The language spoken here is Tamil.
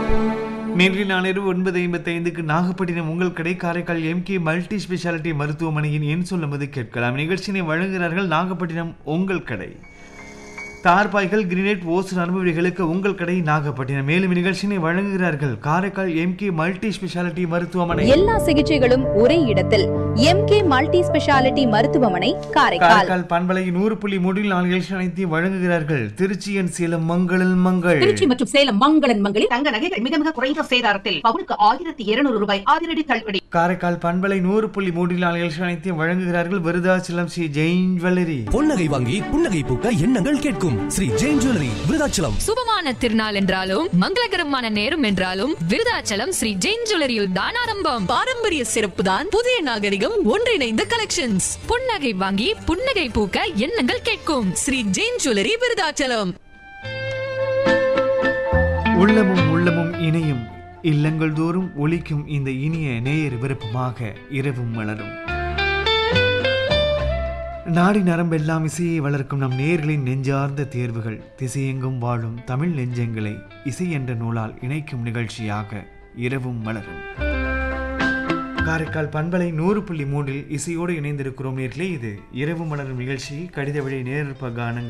நேற்று நாளிரவு ஒன்பது ஐம்பத்தைந்துக்கு நாகப்பட்டினம் உங்கள் கடை காரைக்கால் எம்கே மல்டி ஸ்பெஷாலிட்டி மருத்துவமனையின் என் சொல்லும்போது கேட்கலாம் நிகழ்ச்சியினை வழங்குகிறார்கள் நாகப்பட்டினம் உங்கள் கடை தார்பாய்கள் கிரினேட் ஓஸ் நரம்புகளுக்கு உங்கள் கடை நாகப்பட்டினம் மேலும் நிகழ்ச்சியினை வழங்குகிறார்கள் காரைக்கால் எம்கே மல்டி ஸ்பெஷாலிட்டி மருத்துவமனை எல்லா சிகிச்சைகளும் ஒரே இடத்தில் எம்கே மல்டி ஸ்பெஷாலிட்டி மருத்துவமனை காரைக்கால் காரைக்கால் பண்பலை நூறு புள்ளி மூன்றில் நாலு நிகழ்ச்சி அனைத்தையும் வழங்குகிறார்கள் திருச்சியன் சேலம் மங்களல் மங்கள் திருச்சி மற்றும் சேலம் மங்களன் மங்களில் தங்க நகைகள் மிக மிக குறைந்த சேதாரத்தில் பவுனுக்கு ஆயிரத்தி இருநூறு ரூபாய் அதிரடி தள்ளுபடி காரைக்கால் பண்பலை நூறு புள்ளி மூன்றில் நாலு நிகழ்ச்சி அனைத்தையும் வழங்குகிறார்கள் விருதாச்சலம் ஸ்ரீ ஜெயின் ஜுவல்லரி பொன்னகை வாங்கி புன்னகை பூக்க எண்ணங்கள் கேட்கும் ஸ்ரீ ஜெயின் ஜுவல்லரி விருதாச்சலம் சுபமான திருநாள் என்றாலும் மங்களகரமான நேரம் என்றாலும் விருதாச்சலம் ஸ்ரீ ஜெயின் ஜுவல்லரியில் தான் ஆரம்பம் பாரம்பரிய சிறப்பு தான் புதிய நாகரிகம் ஒன்றிணைந்த கலெக்ஷன்ஸ் புன்னகை வாங்கி புன்னகை பூக்க எண்ணங்கள் கேட்கும் ஸ்ரீ ஜெயின் ஜுவல்லரி விருதாச்சலம் உள்ளமும் உள்ளமும் இணையும் இல்லங்கள் தோறும் ஒலிக்கும் இந்த இனிய நேயர் விருப்பமாக இரவும் மலரும் நாடி நரம்பெல்லாம் இசையை வளர்க்கும் நம் நேயர்களின் நெஞ்சார்ந்த தேர்வுகள் திசையெங்கும் வாழும் தமிழ் நெஞ்சங்களை இசை என்ற நூலால் இணைக்கும் நிகழ்ச்சியாக இரவும் மலரும் காரைக்கால் பண்பலை நூறு புள்ளி மூன்றில் இசையோடு இணைந்திருக்கிறோம் நேர்களே இது இரவு மலரும் நிகழ்ச்சி கடித வழி நேர்ப்ப கானங்கள்